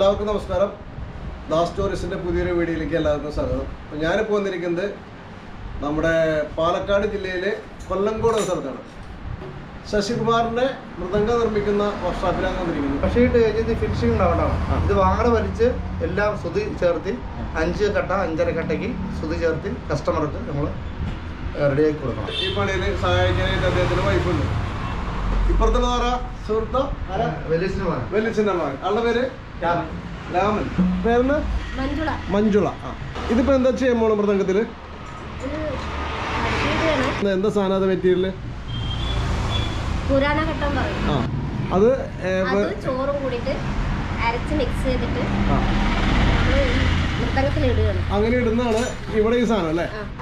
എല്ലാവർക്കും നമസ്കാരം ദാസ് ടൂറിസ്റ്റിന്റെ പുതിയൊരു വീഡിയോയിലേക്ക് എല്ലാവർക്കും സ്വാഗതം അപ്പോൾ ഞാനിപ്പോൾ വന്നിരിക്കുന്നത് നമ്മുടെ പാലക്കാട് ജില്ലയിലെ കൊല്ലങ്കോട് എന്ന സ്ഥലത്താണ് ശശികുമാറിന്റെ മൃദംഗം നിർമ്മിക്കുന്ന വർക്ക്ഷോപ്പിലാണ് വന്നിരിക്കുന്നത് പക്ഷേ ഇട്ട് കഴിഞ്ഞത് ഫിനിഷിംഗ് ഉണ്ടാവണം ഇത് വാങ്ങണ വലിച്ച് എല്ലാം സുതി ചേർത്തി അഞ്ച് കട്ട അഞ്ചര കട്ടയ്ക്ക് സുതി ചേർത്തി കസ്റ്റമർക്ക് നമ്മൾ റെഡിയാക്കി കൊടുക്കണം ഈ പണിയിൽ സഹായിക്കാനായിട്ട് അദ്ദേഹത്തിന്റെ വൈഫുണ്ട് ഇപ്പുറത്തുള്ള ആരാ സുഹൃത്തോ ആരാ വലിയ വേണം വലിയച്ഛൻ്റെ മകൻ ആളുടെ പേര് രാമൻ പേരെന്ന് മഞ്ജുള മഞ്ജുള ആ ഇതിപ്പോ എന്താ ചെയ്യാൻ പോണ മൃദംഗത്തില് ഇത് മറ്റേതാണ് എന്താ സാധനം അത് മെറ്റീരിയൽ പുരാണ ഘട്ടം പറയും ആ അത് ഏ, അത് വെ- ചോറും കൂടിയിട്ട് അരച്ച് മിക്സ് ചെയ്തിട്ട് ആ നമ്മൾ ഈ മൃതകത്തിൽ ഇടുകയാണ് അങ്ങനെ ഇടുന്നതാണ് ഇവിടെ ഈ സാധനം അല്ലേ ആ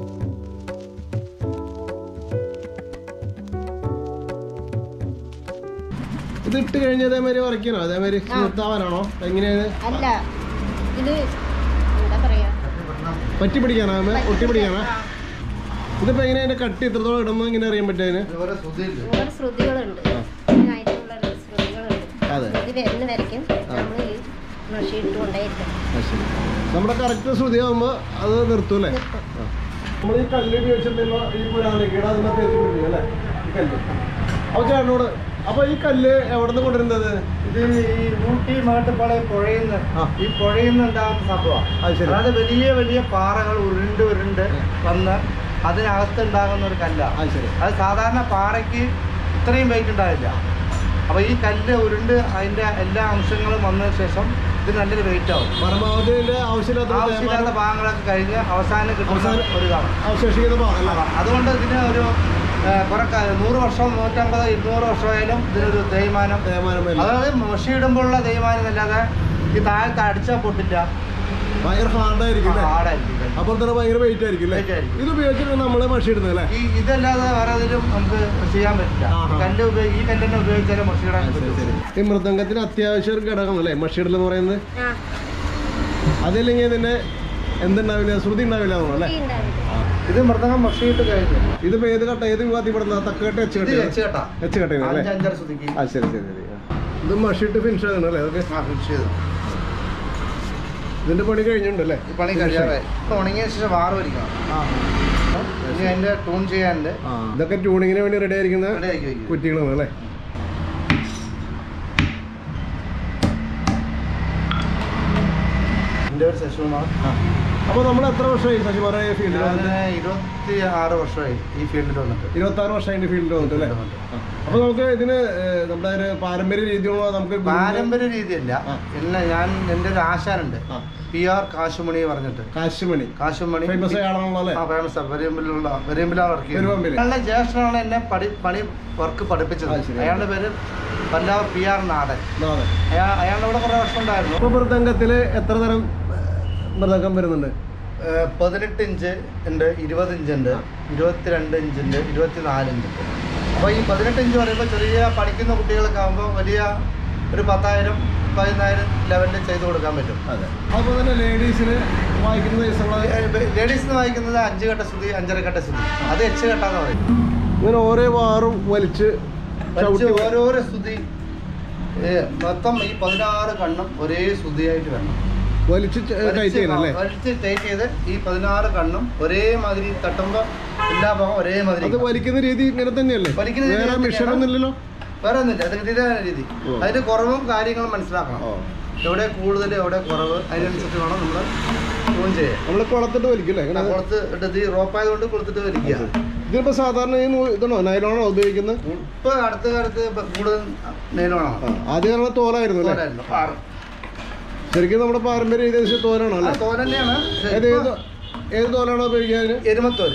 ഇത് ഇട്ട് കഴിഞ്ഞ അതേമാതിരി വരയ്ക്കണോ അതേമാതിരി നിർത്താവാനാണോ എങ്ങനെയാണ് അല്ല ഇത് എന്താ പറയാ പറ്റി പിടിക്കാനാ അമ്മേ? ഒട്ടി പിടിക്കാനാ ആ, ഇതിപ്പോ എങ്ങനെയാ അതിന്റെ കട്ടി എത്രത്തോളം ഇടുമ്പോൾ ഇങ്ങനെ അറിയാൻ പറ്റും അതിന് ഇതുപോലെ സുതിയില്ല ഒരുപാട് ശ്രുതികളുണ്ട് ആ. ഇതിനായിട്ടുള്ള ശ്രുതികളുണ്ട് അതെ. ശ്രുതി വരുന്ന വരയ്ക്കും നമ്മൾ ഈ മഷി ഇട്ടുകൊണ്ടേയിരിക്കും ആ, ശരി. നമ്മുടെ കറക്റ്റ് ശ്രുതിയാകുമ്പോ അത് നിർത്തൂലേ നിർത്തും. നമ്മൾ ഈ കല്ല് ഉപയോഗിച്ചിട്ടുള്ള ഈ പുരാണിക്കട അതിനെ തേച്ച് പിടിക്കും അല്ലേ ഈ കല്ല് അപ്പൊ ചേട്ടനോട് അപ്പൊ ഈ കല്ല് എവിടെ നിന്ന് കൊണ്ടുവരുന്നത് ഇത് ഈ ഊട്ടി മാട്ടുപ്പാളയം പുഴയിൽ നിന്ന് ആ. ഈ പുഴയിൽ നിന്ന് ഉണ്ടാകുന്ന സംഭവമാണ് അത് ശരി അതായത് വലിയ വലിയ പാറകൾ ഉരുണ്ട് ഉരുണ്ട് വന്ന് അതിനകത്ത് ഉണ്ടാകുന്ന ഒരു കല്ലാണ് അത് ശരി അത് സാധാരണ പാറയ്ക്ക് ഇത്രയും വെയിറ്റ് ഉണ്ടാവില്ല അപ്പോൾ ഈ കല്ല് ഉരുണ്ട് അതിൻ്റെ എല്ലാ അംശങ്ങളും വന്നതിന് ശേഷം ഇത് നല്ലൊരു വെയിറ്റ് ആവും പരമാവധി ഇതിന്റെ ആവശ്യമില്ലാത്ത ആവശ്യമില്ലാത്ത തേയ്മാനം ഭാഗങ്ങളൊക്കെ കഴിഞ്ഞ് അവസാനം കിട്ടുന്ന അവസാനം- ഒരു ഇതാണ് അവശേഷിക്കുന്ന ഭാഗം അല്ല അതുകൊണ്ട് ഇതിന് ഒരു ആ, കുറെ കാ- നൂറ് വർഷം നൂറ്റമ്പത് ഇരുന്നൂറ് വർഷമായാലും ഇതിനൊരു തേയ്മാനം തേയ്മാനം വരില്ല. അതായത് മഷിയിടുമ്പോഴുള്ള തേയ്മാനം എന്നല്ലാതെ ഈ താഴത്ത് അടിച്ചാൽ പൊട്ടില്ല ഭയങ്കര ഹാർഡായിരിക്കും അല്ലേ ഹാർഡായിരിക്കും അപ്പോൾ തന്നെ ഭയങ്കര വെയിറ്റ് ആയിരിക്കും അല്ലേ Weight ആയിരിക്കും. ഇത് ഉപയോഗിച്ചിട്ട് നമ്മള് മഷി ഇടുന്നത് അല്ലേ ഈ ഇതല്ലാതെ വേറെ ഇതിലും നമുക്ക് ചെയ്യാൻ പറ്റില്ല ആഹാ. ഈ കല്ല് ഉപയോഗി ഈ കല്ല് തന്നെ ഉപയോഗിച്ചാലേ മഷിയിടാൻ ശരി, ശരി. പറ്റും ഈ മൃദംഗത്തിന് അത്യാവശ്യ ഒരു ഘടകം അല്ലേ മഷിയിടൽ എന്ന് പറയുന്നത് ആ അതില്ലെങ്കിൽ ഇതിന്റെ എന്തുണ്ടാവില്ല ശ്രുതി ഉണ്ടാവില്ല എന്ന് തോന്നുന്നു, ശ്രുതി അല്ലേ ഉണ്ടാവില്ല ഇത് മൃതകം മഷിയിട്ട് കഴിഞ്ഞു ഇതിപ്പോ ഏത് കട്ട ഏത് വിഭാഗത്തിൽ പെടുന്ന തക്കട്ട് എച്ച് ഇത് കട്ട വെച്ച് കേട്ടാ എച്ച് കട്ട അല്ലേ അഞ്ച് അഞ്ചര സുതിക്ക് ആ ശരി ശരി ശരി ആ. ഇത് മഷിയിട്ട് ഫിനിഷ് ആകണം അല്ലേ അതൊക്കെ ആ ഫിനിഷ് ചെയ്തു ഇതിന്റെ പണി കഴിഞ്ഞിട്ടുണ്ട് അല്ലേ ഈ പണി കഴിയാറായി ഇപ്പൊ ഉണങ്ങിയ ശേഷം വാറ് വരിക്കണം ആ ഇനി അതിന്റെ ടൂൺ ചെയ്യാനുണ്ട് ആ ഇതൊക്കെ ട്യൂണിങ്ങിന് വേണ്ടി റെഡി ആയിരിക്കുന്ന ഇവിടെ ആക്കി വയ്ക്കും കുറ്റികളാണ് അല്ലേ എൻ്റെ ഒരു ശശികുമാർ അപ്പോൾ നമ്മൾ എത്ര വർഷമായി ശശിമാറ ഈ ഫീൽഡിൽ ഞാൻ വന്നിട്ട് ഇരുപത്തി ആറ് വർഷമായി ഈ ഫീൽഡിൽ വന്നിട്ട് ഇരുപത്തി ആറ് വർഷമായി ഫീൽഡിൽ വന്നിട്ട് അല്ലേ അപ്പോൾ നമുക്ക് ഇതിന് ഏഹ്, നമ്മുടെ ഒരു പാരമ്പര്യ രീതികളോ നമുക്ക് ഗുരുവിനെ- പാരമ്പര്യ രീതിയല്ല ആ. എന്നെ ഞാൻ എൻ്റെ ഒരു ആശാനുണ്ട് ആ. പി ആർ കാശുമണി പറഞ്ഞിട്ട് കാശുമണി കാശുമണി ഫേമസ് ആയ ആളാണല്ലോ അല്ലേ ആ ഫേമസ് പെരുമ്പിലുള്ള പെരുമ്പില വർക്ക് പെരുമ്പില്. അയാളുടെ ജ്യേഷ്ഠനാണ് എന്നെ പടി പണി വർക്ക് പഠിപ്പിച്ചത് ആ, ശരി. അയാളുടെ പേര് പല്ലാവർ പി ആർ നാടൻ ആ, അതെ അയാൾ അയാളുടെ ഇവിടെ കുറേ വർഷം ഉണ്ടായിരുന്നു ഇപ്പോൾ മൃദംഗത്തിൽ എത്ര തരം ഏഹ്, മൃദംഗം വരുന്നുണ്ട് ഏഹ് പതിനെട്ട് ഇഞ്ച് ഉണ്ട് ഇരുപത് ഇഞ്ച് ഉണ്ട് ഇരുപത്തിരണ്ട് ഇഞ്ച് ഉണ്ട് ഇരുപത്തിനാല് ഇഞ്ച് ഉണ്ട് അപ്പോൾ ഈ പതിനെട്ട് ഇഞ്ച് പറയുമ്പോൾ ചെറിയ പഠിക്കുന്ന കുട്ടികളൊക്കെ ആകുമ്പോൾ വലിയ ഒരു പത്തായിരം പതിനായിരം ലെവലിൽ ചെയ്ത് കൊടുക്കാൻ പറ്റും അതെ അതുപോലെ തന്നെ ലേഡീസിന് വായിക്കുന്ന ദിവസങ്ങൾ ലേഡീസിന് വായിക്കുന്നത് അഞ്ച് കെട്ട സ്തുതി അഞ്ചര കെട്ട സ്തുതി അത് എച്ച് കെട്ടാന്ന് പറയും ഇങ്ങനെ ഓരോ വാറും വലിച്ച് വലിച്ച് ചവിട്ടി ഓരോരോ സ്തുതി ഏ, മൊത്തം ഈ പതിനാറ് കണ്ണും ഒരേ സ്തുതിയായിട്ട് വേണം വലിച്ച് ടൈറ്റ് ചെയ്യണം അല്ലേ വലിച്ച് ടൈറ്റ് ചെയ്ത് ഈ പതിനാറ് കണ്ണും ഒരേ മാതിരി തട്ടുമ്പോൾ എല്ലാ ഭാഗം ഒരേ മാതിരി അത് വലിക്കുന്ന രീതി ഇങ്ങനെ തന്നെയല്ലേ വലിക്കുന്ന രീതി വേറെ ഇങ്ങനെ മിഷൻ തന്നെയാണ്. ഒന്നുമില്ലല്ലോ വേറെ ഒന്നുമില്ല അത് ഇതേ രീതി ഓ. അതിന്റെ കുറവും കാര്യങ്ങളും മനസ്സിലാക്കണം എവിടെ കൂടുതൽ എവിടെ കുറവ് അതിനനുസരിച്ച് വേണം നമ്മൾ ട്യൂൺ ചെയ്യാൻ നമ്മൾ കുളത്തിട്ട് വലിക്കില്ലേ ഇങ്ങനെ കൊടുത്ത് ഇട്ട് ഈ റോപ്പായതുകൊണ്ട് കൊടുത്തിട്ട് വരിക്കുക ഇതിപ്പോ സാധാരണ ഈ നൂ- ഇതാണോ നൈലോണോ ഉപയോഗിക്കുന്നത് ഇപ്പൊ അടുത്ത കാലത്ത് ഇപ്പൊ കൂടുതൽ നെയിലോണോ ആ, ആദ്യം നമ്മൾ തോലായിരുന്നു അല്ലേ തോലായിരുന്നു ആറ്. ശരിക്കും നമ്മുടെ പാരമ്പര്യ രീതി അനുസരിച്ച് തോലാണോ ആ അല്ലേ തോൽ തന്നെയാണ് പക്ഷേ ഏത് ഇപ്പൊ ഏത് ഏത് തോലാണോ ഉപയോഗിക്കാൻ എരുമത്തോല്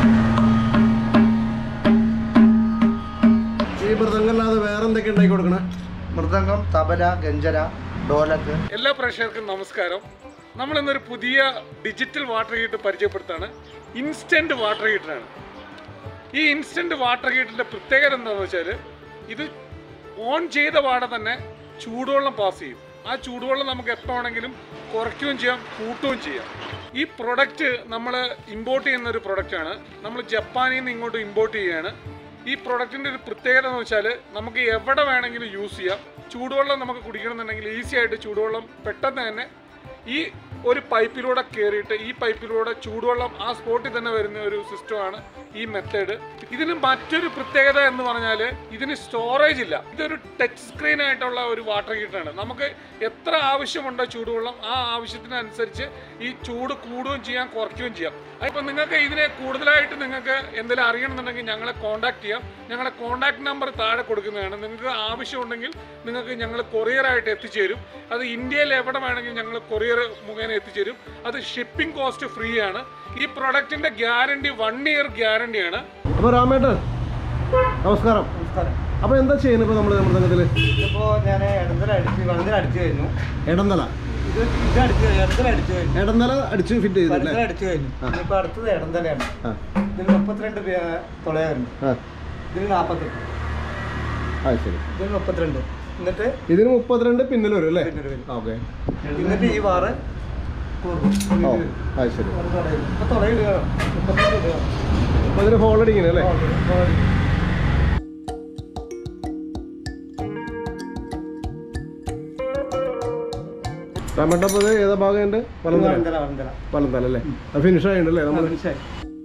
ഈ മൃദംഗല്ലാതെ വേറെ എന്തൊക്കെ ഉണ്ടാക്കി കൊടുക്കണേ മൃദംഗം തബല ഗഞ്ചര ഡോലക്ക് എല്ലാ പ്രേക്ഷകർക്കും നമസ്കാരം നമ്മൾ ഇന്നൊരു പുതിയ ഡിജിറ്റൽ വാട്ടർ ഹീറ്റർ പരിചയപ്പെടുത്താണ് ഇൻസ്റ്റന്റ് വാട്ടർ ഹീറ്ററാണ് ഈ ഇൻസ്റ്റന്റ് വാട്ടർ ഹീറ്ററിന്റെ പ്രത്യേകത എന്താണെന്ന് വെച്ചാൽ ഇത് ഓൺ ചെയ്ത പാടെ തന്നെ ചൂടുവെള്ളം പാസ് ചെയ്യും ആ ചൂടുവെള്ളം നമുക്ക് എപ്പോൾ വേണമെങ്കിലും കുറയ്ക്കുകയും ചെയ്യാം കൂട്ടുകയും ചെയ്യാം ഈ പ്രൊഡക്റ്റ് നമ്മൾ ഇമ്പോർട്ട് ചെയ്യുന്ന ഒരു പ്രൊഡക്റ്റാണ് നമ്മൾ ജപ്പാനിൽ നിന്ന് ഇങ്ങോട്ട് ഇമ്പോർട്ട് ചെയ്യുകയാണ് ഈ പ്രൊഡക്റ്റിൻ്റെ ഒരു പ്രത്യേകത എന്ന് വെച്ചാൽ നമുക്ക് എവിടെ വേണമെങ്കിലും യൂസ് ചെയ്യാം ചൂടുവെള്ളം നമുക്ക് കുടിക്കണമെന്നുണ്ടെങ്കിൽ ഈസി ആയിട്ട് ചൂടുവെള്ളം പെട്ടെന്ന് തന്നെ ഈ ഒരു പൈപ്പിലൂടെ കയറിയിട്ട് ഈ പൈപ്പിലൂടെ ചൂടുവെള്ളം ആ സ്പോട്ടിൽ തന്നെ വരുന്ന ഒരു സിസ്റ്റമാണ് ഈ മെത്തേഡ് ഇതിന് മറ്റൊരു പ്രത്യേകത എന്ന് പറഞ്ഞാൽ ഇതിന് സ്റ്റോറേജ് ഇല്ല ഇതൊരു ടച്ച് സ്ക്രീൻ ആയിട്ടുള്ള ഒരു വാട്ടർ ഹീറ്ററാണ് നമുക്ക് എത്ര ആവശ്യമുണ്ടോ ചൂടുവെള്ളം ആ ആവശ്യത്തിനനുസരിച്ച് ഈ ചൂട് കൂടുകയും ചെയ്യാം കുറയ്ക്കുകയും ചെയ്യാം അപ്പം നിങ്ങൾക്ക് ഇതിനെ കൂടുതലായിട്ട് നിങ്ങൾക്ക് എന്തെങ്കിലും അറിയണമെന്നുണ്ടെങ്കിൽ ഞങ്ങളെ കോൺടാക്ട് ചെയ്യാം ഞങ്ങളുടെ കോൺടാക്ട് നമ്പർ താഴെ കൊടുക്കുന്നതാണ് നിങ്ങൾക്ക് ആവശ്യമുണ്ടെങ്കിൽ നിങ്ങൾക്ക് ഞങ്ങൾ കൊറിയറായിട്ട് എത്തിച്ചേരും അത് ഇന്ത്യയിൽ എവിടെ വേണമെങ്കിലും ഞങ്ങൾ കൊറിയർ മുഖേന എത്തിച്ചേരും അത് ഷിപ്പിംഗ് കോസ്റ്റ് ഫ്രീ ആണ് ഈ പ്രൊഡക്റ്റിന്റെ ഗ്യാരണ്ടി വൺ ഇയർ ഗ്യാരണ്ടിയാണ് അപ്പോൾ രാമേട്ടൻ നമസ്കാരം നമസ്കാരം അപ്പോൾ എന്താ ചെയ്യുന്നത് ഇപ്പോൾ നമ്മൾ മൃദംഗത്തിൽ ഇതിപ്പോൾ ഞാൻ ഇടന്തല അടിച്ച് ഇടന്തല അടിച്ചു കഴിഞ്ഞു ഇടന്തല ഇത് ഇത് അടിച്ച് ഇടന്തല അടിച്ചു കഴിഞ്ഞു ഇടന്തല അടിച്ച് ഫിറ്റ് ചെയ്തല്ലേ ഇടന്തല അടിച്ചു കഴിഞ്ഞു ഇനിയിപ്പോൾ അടുത്തത് ഇടന്തലയാണ് ആ ഇതിൽ മുപ്പത്തിരണ്ട് തുളയാറുണ്ട് ആ ഇതിൽ നാൽപ്പത്തെട്ട് ആ ശരി ഇതിൽ മുപ്പത്തിരണ്ട് എന്നിട്ട് ഇതിന് മുപ്പത്തിരണ്ട് പിന്നിൽ വരും അല്ലേ പിന്നിൽ വരും. ഓക്കെ എന്നിട്ട് ഈ വാറ് ഓ ആ ശരി ഇപ്പൊ തുളയിടുക മുപ്പത്തിരണ്ട് ഇടുക അപ്പോൾ ഇതിന് ഹോൾ അടിക്കുന്നത് അല്ലേ രാമേട്ടൻ അപ്പോൾ ഇത് ഏതാ ഭാഗം ഉണ്ട് പലന്തല വരന്തല വരന്തല പലന്തല അല്ലേ അത് ഫിനിഷ് ആയിട്ടുണ്ടല്ലേ നമ്മൾ മനസ്സിലായി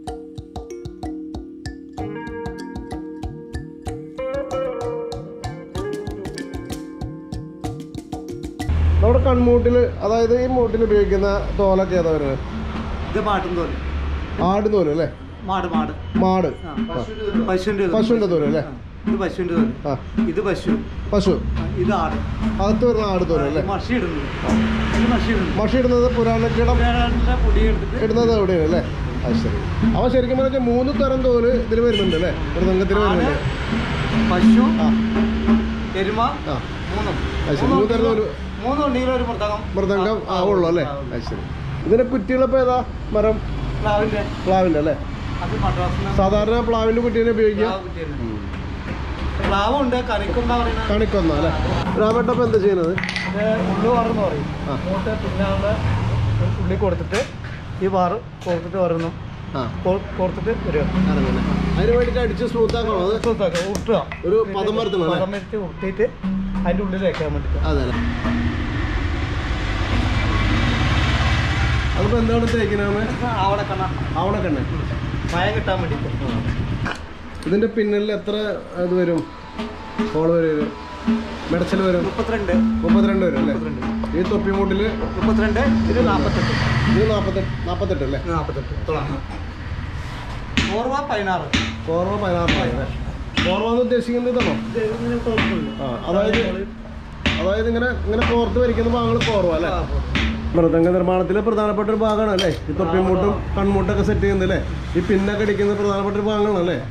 നമ്മുടെ കൺമൂട്ടിൽ അതായത് ഈ മൂട്ടിൽ ഉപയോഗിക്കുന്ന തോലൊക്കെ ഏതാ വരുന്നത് ഇത് മാട്ടും തോല് ആട് തോല് അല്ലേ മാട് മാട് മാട് ആ, പശുവിന്റെ തോല്. പശുവിന്റെ തോല് അല്ലേ ആ, ഇത് പശുവിന്റെ തോല് ആ ഇത് പശു പശു ആ, ഇത് ആട് അകത്ത് വരുന്ന ആട് തോല് അല്ലേ ഇത് മഷി ഇടുന്നത് ഇത് മഷി ഇടുന്നത് മഷി ഇടുന്നത് പുരാണക്കിടം പുരാണത്തിന്റെ പൊടി എടുത്തിട്ട് ഇടുന്നത് എവിടെയാണ് അല്ലേ അത് ശരി അവ ശരിക്കും പറഞ്ഞാൽ മൂന്ന് തരം തോല് ഇതിൽ വരുന്നുണ്ട് അല്ലേ മൃദംഗത്തിൽ ആട് വരുന്നുണ്ട് പശു ആ എരുമ ആ മൂന്നും അത് ശരി. മൂന്ന് തരം തോല് മൂന്ന് ഉണ്ടെങ്കിലും ഒരു മൃതകം മൃദംഗം ആ ഉള്ളു അല്ലേ അത് ശരി ഇതിന്റെ കുറ്റികളപ്പോൾ ഏതാ മരം പ്ലാവിന്റെ പ്ലാവിന്റെ അല്ലേ അത് മദ്രാസിന് സാധാരണ പ്ലാവിന്റെ കുറ്റീനെ ഉപയോഗിക്കുക പ്ലാവ് കുറ്റിയാണ്. പ്ലാവുണ്ട് കണിക്കുന്ന പറയുന്നത് കണിക്കൊന്ന അല്ലേ രാമേട്ടപ്പം എന്താ ചെയ്യുന്നത് ഇത് ഉള്ളു വാറെന്ന് പറയും ആ. അങ്ങോട്ട് പിന്നാലെ ഉള്ളി കൊടുത്തിട്ട് ഈ വാറ് കോർത്തിട്ട് വരണം ആ കോർത്തിട്ട് വരിക അതങ്ങനെ അതിന് വേണ്ടിയിട്ട് അടിച്ച് സ്മൂത്ത് ആക്കണോ അത് ഉരുട്ടുക, ഉരുട്ടുക ഒരു പദം വരുത്തണം അല്ലേ പദം വരുത്തി ഉരുട്ടിയിട്ട് അതിൻ്റെ ഉള്ളിൽ വെക്കാൻ വേണ്ടിയിട്ട് അതെ അല്ലേ അതിപ്പോ എന്താണ് തേക്കിനാണ് അവിടെ കണ്ണ ആവണക്കണ്ണേ മയം കിട്ടാൻ വേണ്ടിയിട്ട് ഇതിന്റെ പിന്നിൽ എത്ര ഇത് വരും ഹോൾ വരും മെടച്ചൽ വരും മുപ്പത്തിരണ്ട് മുപ്പത്തിരണ്ട് വരും അല്ലേ മുപ്പത്തിരണ്ട് ഈ തൊപ്പി മൂട്ടിൽ മുപ്പത്തിരണ്ട് ഇത് നാൽപ്പത്തെട്ട് ഇത് നാൽപ്പത്തെട്ട് നാൽപ്പത്തെട്ട് അല്ലേ നാൽപ്പത്തെട്ട് തുടങ്ങാം ഓർവ പതിനാറ് കോർവ പതിനാറ് അല്ലേ കോർവ എന്ന് ഉദ്ദേശിക്കുന്നത് ഇതാണോ ഇത് ഇങ്ങനെ കുഴപ്പമില്ല. ആ അതായത് അതായത് ഇങ്ങനെ ഇങ്ങനെ കോർത്ത് വരിക്കുന്ന ഭാഗങ്ങൾ കോർവ അല്ലേ മൃദംഗ നിർമ്മാണത്തിലെ പ്രധാനപ്പെട്ട ഒരു ഭാഗമാണ് അല്ലേ ഈ തൊപ്പിമൂട്ടും കൺമൂട്ടൊക്കെ സെറ്റ് ചെയ്യുന്നത് അല്ലേ ഈ പിന്നൊക്കെ അടിക്കുന്ന പ്രധാനപ്പെട്ട ഒരു ഭാഗങ്ങളാണ് അല്ലേ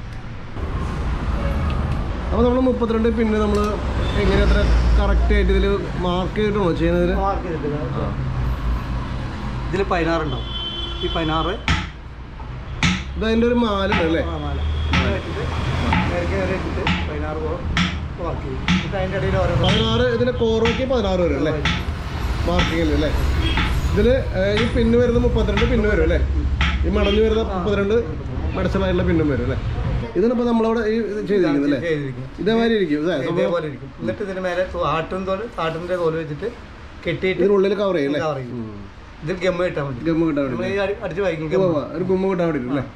അപ്പോൾ നമ്മൾ മുപ്പത്തിരണ്ട് പിന്നെ നമ്മൾ എങ്ങനെ അത്ര കറക്റ്റ് ആയിട്ട് ഇതിൽ മാർക്ക് ചെയ്തിട്ടാണോ ചെയ്യുന്നതിൽ മാർക്ക് ചെയ്തിട്ട് ഇതിൽ പതിനാറുണ്ടാവും ഈ പതിനാറ് ഇത് അതിൻ്റെ ഒരു മാലുണ്ട് അല്ലേ ആ, നാല്. ഇത് വെച്ചിട്ട് നേരത്തെ നേരെ ഇട്ടിട്ട് പതിനാറ് പോളം മാർക്ക് ചെയ്യും എന്നിട്ട് അതിൻ്റെ ഇടയിൽ ഓരോ പതിനാറ് ഇതിൻ്റെ കോറോക്ക് പതിനാറ് വരും അല്ലേ മാർക്കിങ്ങിൽ അല്ലേ ഇതിൽ ഈ പിന്ന് വരുന്നത് മുപ്പത്തിരണ്ട് പിന്ന് വരും അല്ലേ ഈ മടഞ്ഞു വരുന്ന മുപ്പത്തിരണ്ട് മെഡസലായിട്ടുള്ള പിന്നും വരും അല്ലേ ഇതിനിപ്പോൾ നമ്മളവിടെ ഈ ഇത് ചെയ്തിരിക്കുന്നത് അല്ലേ ചെയ്തിരിക്കും ഇതേമാതിരി ഇരിക്കും ഇതേ സംഭവം ഇതേപോലെ ഇരിക്കും എന്നിട്ട് ഇതിന് മേലെ തോ- ആട്ടും തോല് ആട്ടിൻ്റെ തോല് വെച്ചിട്ട് കെട്ടിയിട്ട് ഇതിനുള്ളിൽ കവർ ചെയ്യും അല്ലേ cover ചെയ്യും. ഇതിൽ ഗമ്മ ഇട്ടാൽ മതി ഗമ്മ് കിട്ടാൻ നമ്മൾ വേണ്ടി ഈ അടി- അടിച്ച് വായിക്കും ഉവ്വ് ഉവ്വ്. ഒരു ഗുമ്മ കിട്ടാൻ വേണ്ടിയിട്ട് അല്ലേ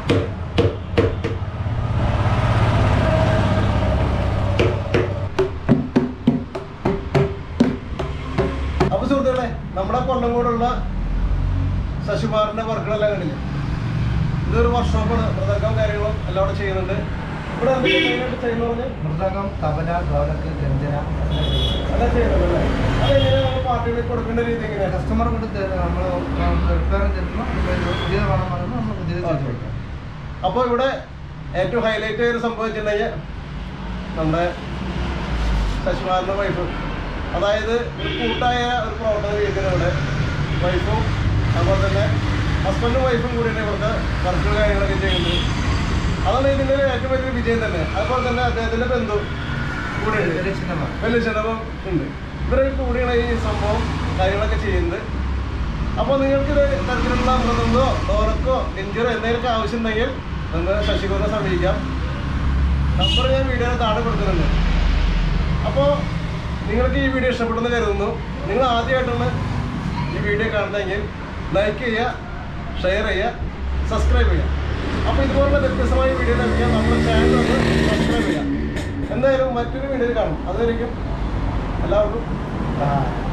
അപ്പൊ സുഹൃത്തുക്കളെ നമ്മുടെ കൊല്ലംകോടുള്ള ശശികുമാറിന്റെ വർക്കുകളെല്ലാം കണ്ടില്ലേ ഇതൊരു വർക്ക്ഷോപ്പാണ് മൃദംഗം കാര്യങ്ങളും എല്ലാം അവിടെ ചെയ്യുന്നുണ്ട് ഇവിടെ എന്തൊക്കെയാ main ആയിട്ട് ചെയ്യുന്നത് പറഞ്ഞേ? മൃദംഗം തബല ധോലക്ക് ഗഞ്ചന അതെല്ലാം ചെയ്യുന്നുണ്ടല്ലേ? അതെങ്ങനെയാ നമ്മൾ പാർട്ടികളിൽ കൊടുക്കേണ്ട രീതി എങ്ങനെയാണ് കസ്റ്റമർ കൊണ്ട് നമ്മൾ റിപ്പയറും ചെല്ലുമ്പോൾ പുതിയ വേണം പറയുമ്പോൾ നമ്മൾ പുതിയത് ചെയ്ത് കൊടുക്കാം അപ്പോൾ ഇവിടെ ഏറ്റവും ഹൈലൈറ്റ് ആയൊരു സംഭവിച്ചിട്ടുണ്ടെങ്കിൽ നമ്മുടെ ശശികുമാറിൻ്റെ വൈഫ് അതായത് ഒരു കൂട്ടായ ഒരു പ്രവർത്തന രീതിയാണ് ഇവിടെ വൈഫും അതുപോലെ തന്നെ ഹസ്ബൻഡും വൈഫും കൂടിയാണ് ഇവിടുത്തെ വർക്കുകൾ കാര്യങ്ങളൊക്കെ ചെയ്യുന്നത് അതാണ് ഇതിൻ്റെ ഒരു ഏറ്റവും വലിയൊരു വിജയം തന്നെ അതുപോലെ തന്നെ അദ്ദേഹത്തിൻ്റെ ബന്ധു കൂടെ ഉണ്ട് ലക്ഷ്യമാണ് വലിയ ചിലവും ഉണ്ട് ഇവരൊക്കെ കൂടിയാണ് ഈ സംഭവം കാര്യങ്ങളൊക്കെ ചെയ്യുന്നത് അപ്പോൾ നിങ്ങൾക്ക് ഇത് തരത്തിലുള്ള മൃദന്തോ ഡോറക്കോ ഗഞ്ചറോ എന്തെങ്കിലുമൊക്കെ ആവശ്യമുണ്ടെങ്കിൽ നിങ്ങൾക്ക് ശശികുമാറിനെ സമീപിക്കാം നമ്പർ ഞാൻ വീഡിയോയിൽ താഴെ കൊടുക്കുന്നുണ്ട് അപ്പോൾ നിങ്ങൾക്ക് ഈ വീഡിയോ ഇഷ്ടപ്പെടുന്ന കരുതുന്നു നിങ്ങൾ ആദ്യമായിട്ടാണ് ഈ വീഡിയോ കാണുന്നതെങ്കിൽ ലൈക്ക് ചെയ്യുക ഷെയർ ചെയ്യുക സബ്സ്ക്രൈബ് ചെയ്യുക അപ്പോൾ ഇതുപോലുള്ള വ്യത്യസ്തമായ വീഡിയോ ലഭിക്കാൻ നമ്മുടെ ചാനൽ ഒന്ന് സബ്സ്ക്രൈബ് ചെയ്യുക എന്തായാലും മറ്റൊരു വീഡിയോയിൽ കാണും അതുവരെയും എല്ലാവർക്കും ആ